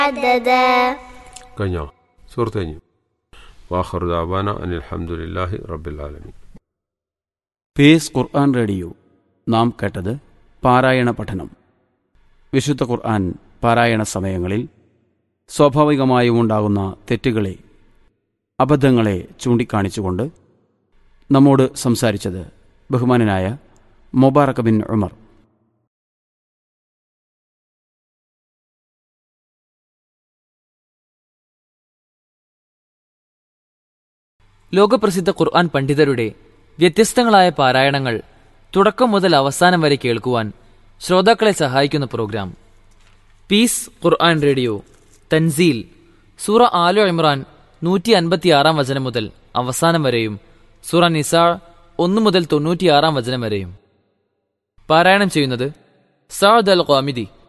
عددا കഴിഞ്ഞോ സുഹൃത്ത് കഴിഞ്ഞു വാഹർ ദാബാന അനിൽഹമുല്ലാഹി റബ്ബിൽ ആലമീൻ പേസ് ഖുർആൻ റേഡിയോ നാം കേട്ടത് പാരായണ പഠനം വിശുദ്ധ ഖുർആൻ പാരായണ സമയങ്ങളിൽ സ്വാഭാവികമായും ഉണ്ടാകുന്ന തെറ്റുകളെ അബദ്ധങ്ങളെ ചൂണ്ടിക്കാണിച്ചുകൊണ്ട് നമ്മോട് സംസാരിച്ചത് ബഹുമാനനായ മൊബാറക് ബിൻ ഉമർ ലോകപ്രസിദ്ധ ഖുർആൻ പണ്ഡിതരുടെ വ്യത്യസ്തങ്ങളായ പാരായണങ്ങൾ തുടക്കം മുതൽ അവസാനം വരെ കേൾക്കുവാൻ ശ്രോതാക്കളെ സഹായിക്കുന്ന പ്രോഗ്രാം പീസ് ഖുർആൻ റേഡിയോ തൻസീൽ സൂറ ആലോ ഇമ്രാൻ നൂറ്റി അൻപത്തിയാറാം വചനം മുതൽ അവസാനം വരെയും സൂറ നിസാ ഒന്ന് മുതൽ തൊണ്ണൂറ്റിയാറാം വചനം വരെയും പാരായണം ചെയ്യുന്നത് സാദ് അൽ ഖാമിദി